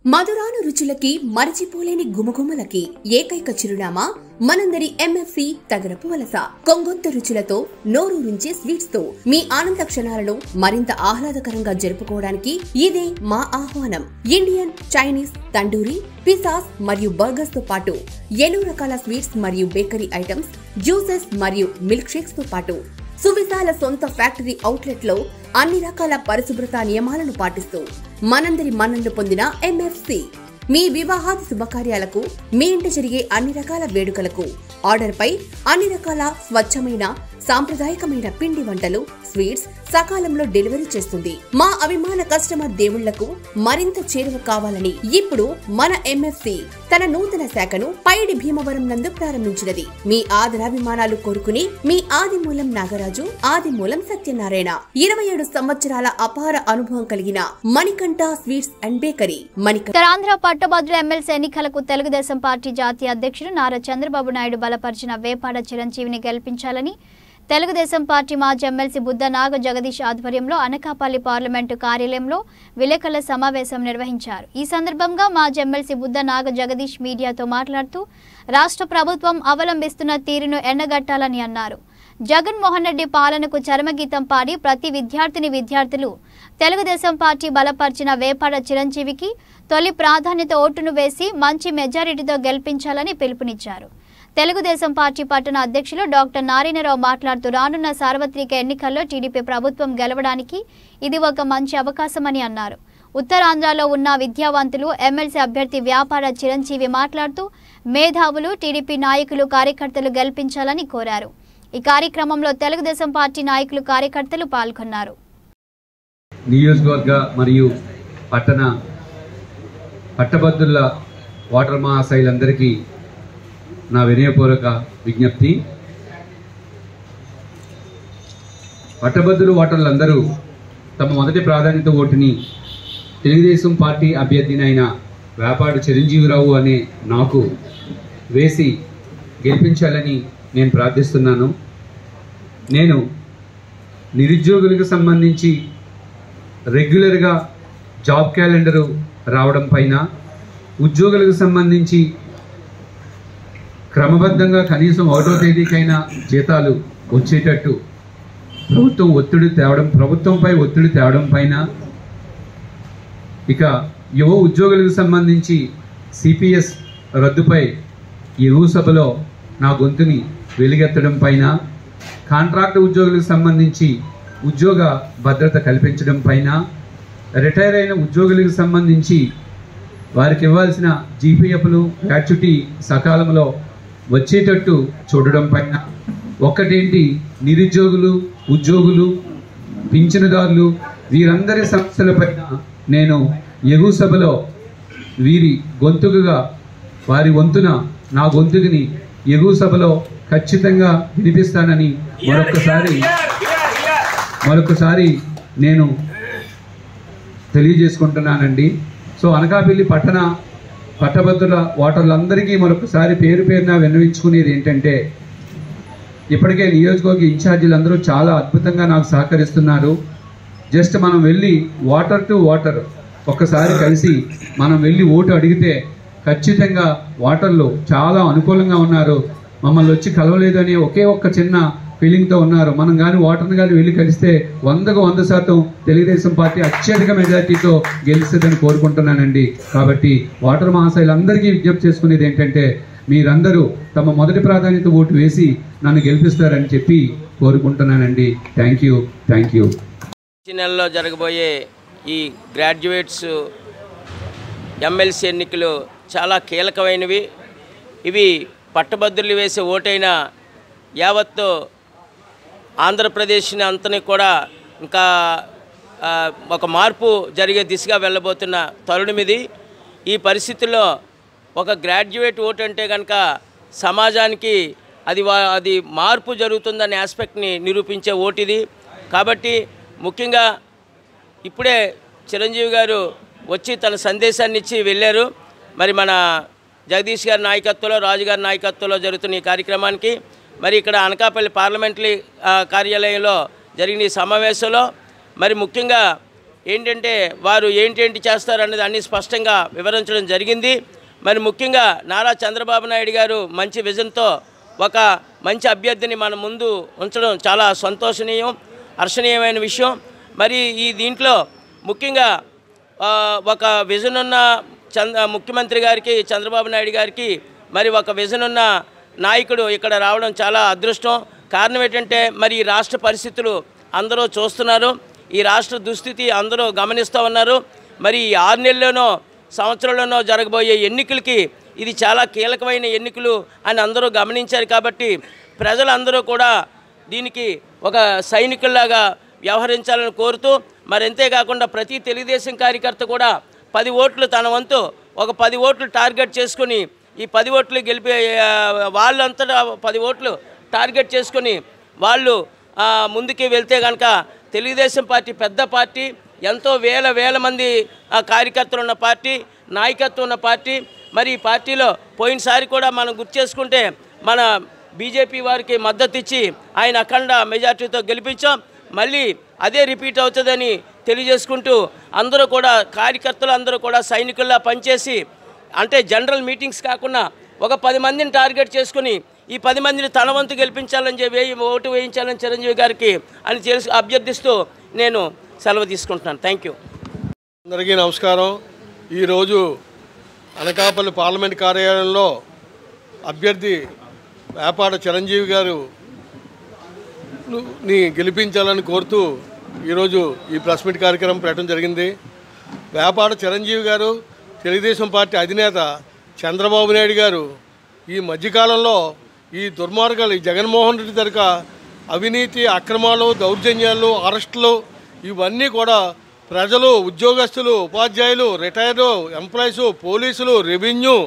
మధురాను రుచులకి మరచిపోలేని గుమగుమలకి ఏకైక చిరునామా మనందరి ఎంఎఫ్సి తగరపు వలస కొంగొంత రుచులతో నోరూరించే స్వీట్స్ తో మీ ఆనంద క్షణాలను మరింత ఆహ్లాదకరంగా జరుపుకోవడానికి ఇదే మా ఆహ్వానం ఇండియన్ చైనీస్ తండూరి పిసాస్ మరియు బర్గర్స్ తో పాటు ఎన్నో రకాల స్వీట్స్ మరియు బేకరీ ఐటమ్స్ జ్యూసెస్ మరియు మిల్క్ షేక్స్ తో పాటు సువిశాల సొంత ఫ్యాక్టరీ అవుట్లెట్ లో అన్ని రకాల పరిశుభ్రత నియమాలను పాటిస్తూ మనందరి మన్ననలు పొందిన ఎంఎఫ్సి మీ వివాహాది శుభకార్యాలకు మీ ఇంట జరిగే అన్ని రకాల వేడుకలకు ఆర్డర్ పై అన్ని రకాల స్వచ్ఛమైన సాంప్రదాయకమైన పిండి వంటలు స్వీట్స్ సకాలంలో డెలివరీ చేస్తుంది మా అభిమాన కస్టమర్ దేవుళ్లకు మరింత చేరువ కావాలని ఇప్పుడు మన ఎంఎఫ్సి తన నూతన శాఖను పైడి భీమవరం నందు ప్రారంభించినది మీ ఆదరాభిమానాలు కోరుకుని మీ ఆదిమూలం నాగరాజు ఆదిమూలం సత్యనారాయణ ఇరవై ఏడు సంవత్సరాల అపార అనుభవం కలిగిన Manikanta sweets and bakery Manikanta Uttarandhra పట్టభద్రుల ఎమ్మెల్సీ ఎన్నికలకు తెలుగుదేశం పార్టీ జాతీయ అధ్యక్షుడు నారా చంద్రబాబు నాయుడు బలపరిచిన వేపాడ చిరంజీవిని గెలిపించాలని తెలుగుదేశం పార్టీ మాజీ ఎమ్మెల్సీ బుద్ధ నాగ జగదీష్ ఆధ్వర్యంలో అనకాపల్లి పార్లమెంటు కార్యాలయంలో విలేకరుల సమావేశం నిర్వహించారు ఈ సందర్భంగా మాజీ ఎమ్మెల్సీ బుద్ధ నాగ జగదీష్ మీడియాతో మాట్లాడుతూ రాష్ట్ర ప్రభుత్వం అవలంబిస్తున్న తీరును ఎండగట్టాలని అన్నారు జగన్మోహన్ రెడ్డి పాలనకు చరమగీతం పాడి ప్రతి విద్యార్థిని విద్యార్థులు తెలుగుదేశం పార్టీ బలపరిచిన వేపాడ చిరంజీవికి తొలి ప్రాధాన్యత ఓటును వేసి మంచి మెజారిటీతో గెలిపించాలని పిలుపునిచ్చారు తెలుగుదేశం పార్టీ పట్టణ అధ్యక్షులు డాక్టర్ నారాయణరావు మాట్లాడుతూ రానున్న సార్వత్రిక ఎన్నికల్లో టీడీపీ ప్రభుత్వం గెలవడానికి ఇది ఒక మంచి అవకాశమని అన్నారు ఉత్తరాంధ్రలో ఉన్న విద్యావంతులు ఎమ్మెల్సీ అభ్యర్థి వ్యాపార చిరంజీవి మాట్లాడుతూ మేధావులు టీడీపీ నాయకులు కార్యకర్తలు గెలిపించాలని కోరారు ఈ కార్యక్రమంలో తెలుగుదేశం పార్టీ నాయకులు కార్యకర్తలు పాల్గొన్నారు నియోజకవర్గ మరియు పట్టణ పట్టభద్రుల వాటర్ మహాశైలందరికీ నా వినయపూర్వక విజ్ఞప్తి పట్టభద్రులు ఓటర్లందరూ తమ మొదటి ప్రాధాన్యత ఓటుని తెలుగుదేశం పార్టీ అభ్యర్థినైన వేపాడు చిరంజీవిరావు అనే నాకు వేసి గెలిపించాలని నేను ప్రార్థిస్తున్నాను నేను నిరుద్యోగులకు సంబంధించి రెగ్యులర్గా జాబ్ క్యాలెండరు రావడం పైన ఉద్యోగులకు సంబంధించి క్రమబద్ధంగా కనీసం ఒకటో తేదీకైనా జీతాలు వచ్చేటట్టు ప్రభుత్వం ఒత్తిడి తేవడం ప్రభుత్వంపై ఒత్తిడి తేవడం పైన ఇక యువ ఉద్యోగులకు సంబంధించి సిపిఎస్ రద్దుపై ఈ యువ సభలో నా గొంతుని వెలుగెత్తడం పైన కాంట్రాక్ట్ ఉద్యోగులకు సంబంధించి ఉద్యోగ భద్రత కల్పించడం పైన రిటైర్ అయిన ఉద్యోగులకు సంబంధించి వారికి ఇవ్వాల్సిన జీపీఎఫ్లు గ్రాట్యుటీ సకాలంలో వచ్చేటట్టు చూడడం పైన ఒక్కటేంటి నిరుద్యోగులు ఉద్యోగులు పింఛనుదారులు వీరందరి సమస్యలపైన నేను ఎగువ సభలో వీరి గొంతుకుగా వారి వంతున నా గొంతుకుని ఎగువ సభలో ఖచ్చితంగా వినిపిస్తానని మరొకసారి మరొకసారి నేను తెలియజేసుకుంటున్నానండి సో అనకాపల్లి పట్టణ పట్టభద్రుల ఓటర్లందరికీ మరొకసారి పేరు పేరున విన్నవించుకునేది ఏంటంటే ఇప్పటికే నియోజకవర్గ ఇన్ఛార్జీలు అందరూ చాలా అద్భుతంగా నాకు సహకరిస్తున్నారు జస్ట్ మనం వెళ్ళి వాటర్ టు వాటర్ ఒక్కసారి కలిసి మనం వెళ్ళి ఓటు అడిగితే ఖచ్చితంగా వాటర్లు చాలా అనుకూలంగా ఉన్నారు మమ్మల్ని వచ్చి కలవలేదు అనే ఒకే ఒక్క చిన్న ఫీలింగ్తో ఉన్నారు మనం కానీ వాటర్ని కానీ వెళ్ళి కలిస్తే వందకు వంద శాతం తెలుగుదేశం పార్టీ అత్యధిక మెజార్టీతో గెలుస్తుందని కోరుకుంటున్నానండి కాబట్టి వాటర్ మహాశైలందరికీ విజ్ఞప్తి చేసుకునేది ఏంటంటే మీరందరూ తమ మొదటి ప్రాధాన్యత ఓటు వేసి నన్ను గెలిపిస్తారని చెప్పి కోరుకుంటున్నానండి థ్యాంక్ యూ థ్యాంక్ యూ వచ్చే నెలలో జరగబోయే ఈ గ్రాడ్యుయేట్స్ ఎమ్మెల్సీ ఎన్నికలు చాలా కీలకమైనవి ఇవి పట్టభద్రులు వేసే ఓటైన యావత్తు ఆంధ్రప్రదేశ్ని అంతని కూడా ఇంకా ఆ, ఒక మార్పు జరిగే దిశగా వెళ్ళబోతున్న తరుణమిది ఈ పరిస్థితుల్లో ఒక గ్రాడ్యుయేట్ ఓటు అంటే కనుక సమాజానికి అది వా- అది మార్పు జరుగుతుందనే ఆస్పెక్ట్ని నిరూపించే ఓటు ఇది కాబట్టి ముఖ్యంగా ఇప్పుడే చిరంజీవి గారు వచ్చి తన సందేశాన్ని ఇచ్చి వెళ్ళారు మరి మన జగదీష్ గారి నాయకత్వంలో రాజుగారి నాయకత్వంలో జరుగుతున్న ఈ కార్యక్రమానికి మరి ఇక్కడ అనకాపల్లి పార్లమెంటరీ ఆ, కార్యాలయంలో జరిగిన ఈ సమావేశంలో మరి ముఖ్యంగా ఏంటంటే వారు ఏంటేంటి చేస్తారనేది అన్ని స్పష్టంగా వివరించడం జరిగింది మరి ముఖ్యంగా నారా చంద్రబాబు నాయుడు గారు మంచి విజన్తో ఒక మంచి అభ్యర్థిని మన ముందు ఉంచడం చాలా సంతోషనీయం హర్షణీయమైన విషయం మరి ఈ దీంట్లో ముఖ్యంగా ఆ, ఒక విజన్ ఉన్న చంద్ర ముఖ్యమంత్రి గారికి చంద్రబాబు నాయుడు గారికి మరి ఒక విజన్ ఉన్న నాయకుడు ఇక్కడ రావడం చాలా అదృష్టం కారణం ఏంటంటే మరి ఈ రాష్ట్ర పరిస్థితులు అందరూ చూస్తున్నారు ఈ రాష్ట్ర దుస్థితి అందరూ గమనిస్తూ ఉన్నారు మరి ఈ ఆరు నెలల్లోనో సంవత్సరంలోనో జరగబోయే ఎన్నికలకి ఇది చాలా కీలకమైన ఎన్నికలు అని అందరూ గమనించారు కాబట్టి ప్రజలందరూ కూడా దీనికి ఒక సైనికుల్లాగా వ్యవహరించాలని కోరుతూ మరి అంతేకాకుండా ప్రతి తెలుగుదేశం కార్యకర్త కూడా పది ఓట్లు తన వంతు ఒక పది ఓట్లు టార్గెట్ చేసుకుని ఈ పది ఓట్లు గెలిపి ఆ, వాళ్ళంతటా పది ఓట్లు టార్గెట్ చేసుకొని వాళ్ళు ఆ, ముందుకి వెళ్తే కనుక తెలుగుదేశం పార్టీ పెద్ద పార్టీ ఎంతో వేల వేల మంది ఆ, కార్యకర్తలు ఉన్న పార్టీ నాయకత్వం ఉన్న పార్టీ మరి ఈ పార్టీలో పోయినసారి కూడా మనం గుర్తు చేసుకుంటే మన బీజేపీ వారికి మద్దతు ఇచ్చి ఆయన అఖండ మెజార్టీతో గెలిపించాం మళ్ళీ అదే రిపీట్ అవుతుందని తెలియజేసుకుంటూ అందరూ కూడా కార్యకర్తలు అందరూ కూడా సైనికుల్లా పనిచేసి అంటే జనరల్ మీటింగ్స్ కాకుండా ఒక పది మందిని టార్గెట్ చేసుకుని ఈ పది మందిని తన వంతు గెలిపించాలని చెప్పి వేయి ఓటు వేయించాలని చిరంజీవి గారికి అని తెలుసు అభ్యర్థిస్తూ నేను సెలవు తీసుకుంటున్నాను థ్యాంక్ యూ అందరికీ నమస్కారం ఈరోజు అనకాపల్లి పార్లమెంట్ కార్యాలయంలో అభ్యర్థి వేపాడ చిరంజీవి గారు ను- ని గెలిపించాలని కోరుతూ ఈరోజు ఈ ప్రెస్ మీట్ కార్యక్రమం పెట్టడం జరిగింది వేపాడ చిరంజీవి గారు తెలుగుదేశం పార్టీ అధినేత చంద్రబాబు నాయుడు గారు ఈ మధ్యకాలంలో ఈ దుర్మార్గాలు ఈ జగన్మోహన్ రెడ్డి తరక అవినీతి అక్రమాలు దౌర్జన్యాలు అరెస్టులు ఇవన్నీ కూడా ప్రజలు ఉద్యోగస్తులు ఉపాధ్యాయులు రిటైర్డ్ ఎంప్లాయీస్ పోలీసులు రెవెన్యూ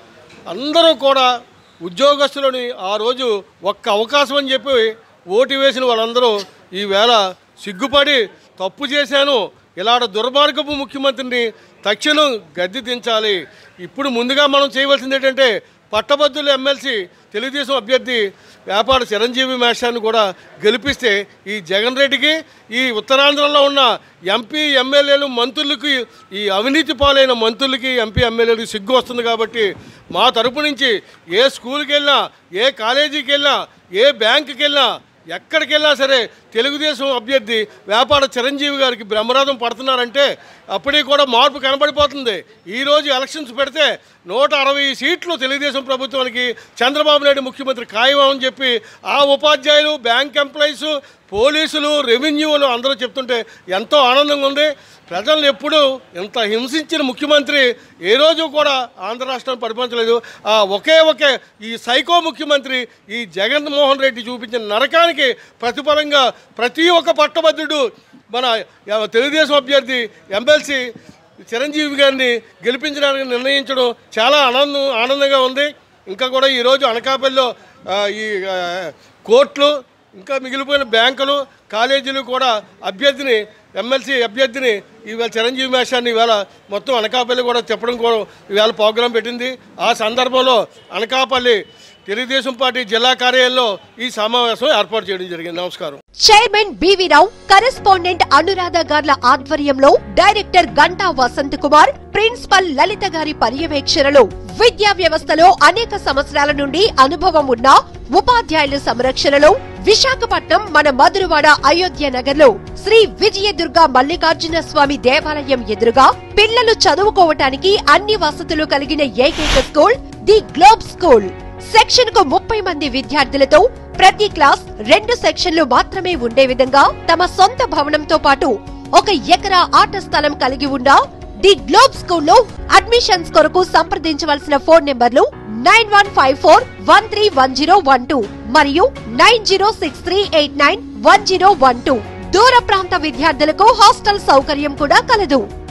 అందరూ కూడా ఉద్యోగస్తులని ఆ రోజు ఒక్క అవకాశం అని చెప్పి ఓటు వేసిన వాళ్ళందరూ ఈవేళ సిగ్గుపడి తప్పు చేశాను ఇలాంటి దుర్మార్గపు ముఖ్యమంత్రిని తక్షణం గద్దె దించాలి ఇప్పుడు ముందుగా మనం చేయవలసింది ఏంటంటే పట్టభద్రుల ఎమ్మెల్సీ తెలుగుదేశం అభ్యర్థి వ్యాపార చిరంజీవి మేషాన్ని కూడా గెలిపిస్తే ఈ జగన్ రెడ్డికి ఈ ఉత్తరాంధ్రలో ఉన్న ఎంపీ ఎమ్మెల్యేలు మంత్రులకి ఈ అవినీతి పాలైన మంత్రులకి ఎంపీ ఎమ్మెల్యేలకు సిగ్గు వస్తుంది కాబట్టి మా తరపు నుంచి ఏ స్కూల్కి వెళ్ళినా ఏ కాలేజీకి వెళ్ళినా ఏ బ్యాంకుకి వెళ్ళినా ఎక్కడికి వెళ్ళినా సరే తెలుగుదేశం అభ్యర్థి వ్యాపార చిరంజీవి గారికి బ్రహ్మరథం పడుతున్నారంటే అప్పటికి కూడా మార్పు కనబడిపోతుంది ఈరోజు ఎలక్షన్స్ పెడితే నూట అరవై సీట్లు తెలుగుదేశం ప్రభుత్వానికి చంద్రబాబు నాయుడు ముఖ్యమంత్రి ఖాయమని చెప్పి ఆ ఉపాధ్యాయులు బ్యాంక్ ఎంప్లాయీస్ పోలీసులు రెవెన్యూలు అందరూ చెప్తుంటే ఎంతో ఆనందంగా ఉంది ప్రజలను ఎప్పుడూ ఇంత హింసించిన ముఖ్యమంత్రి ఏ రోజు కూడా ఆంధ్ర రాష్ట్రాన్ని పరిపాలించలేదు ఆ ఒకే ఒకే ఈ సైకో ముఖ్యమంత్రి ఈ జగన్మోహన్ రెడ్డి చూపించిన నరకానికి ప్రతిఫలంగా ప్రతి ఒక్క పట్టభద్రుడు మన ఎవ- తెలుగుదేశం అభ్యర్థి ఎమ్మెల్సీ చిరంజీవి గారిని గెలిపించడానికి నిర్ణయించడం చాలా ఆనందం ఆనందంగా ఉంది ఇంకా కూడా ఈరోజు అనకాపల్లిలో ఆ, ఈ ఆ, కోర్టులు ఇంకా మిగిలిపోయిన బ్యాంకులు కాలేజీలు కూడా అభ్యర్థిని ఎమ్మెల్సీ అభ్యర్థిని ఈవేళ చిరంజీవి మేషాన్ని ఈవేళ మొత్తం అనకాపల్లి కూడా చెప్పడం కూడా ఈవేళ ప్రోగ్రాం పెట్టింది ఆ సందర్భంలో అనకాపల్లి తెలుగుదేశం పార్టీ జిల్లా కార్యాలయంలో ఈ సమావేశం ఏర్పాటు చేయడం జరిగింది నమస్కారం chairman B V Rao correspondent Anuradha గార్ల ఆధ్వర్యంలో డైరెక్టర్ గంటా వసంత్ కుమార్ ప్రిన్సిపల్ లలిత గారి పర్యవేక్షణలో విద్యా వ్యవస్థలో అనేక సంవత్సరాల నుండి అనుభవం ఉన్న ఉపాధ్యాయుల సంరక్షణలో విశాఖపట్నం మన మధురవాడ అయోధ్య నగర్ లో శ్రీ విజయదుర్గ మల్లికార్జున స్వామి దేవాలయం ఎదురుగా పిల్లలు చదువుకోవటానికి అన్ని వసతులు కలిగిన ఏకైక school the globe school section కు ముప్పై మంది విద్యార్థులతో ప్రతి క్లాస్ రెండు సెక్షన్లు మాత్రమే ఉండే విధంగా తమ సొంత భవనంతో పాటు ఒక ఎకరా ఆట స్థలం కలిగి ఉన్న ది గ్లోబ్ స్కూల్లో అడ్మిషన్స్ కొరకు సంప్రదించవలసిన phone numbers nine one five four one three one zero one two మరియు nine zero six three eight nine one zero one two దూర ప్రాంత విద్యార్థులకు హాస్టల్ సౌకర్యం కూడా కలదు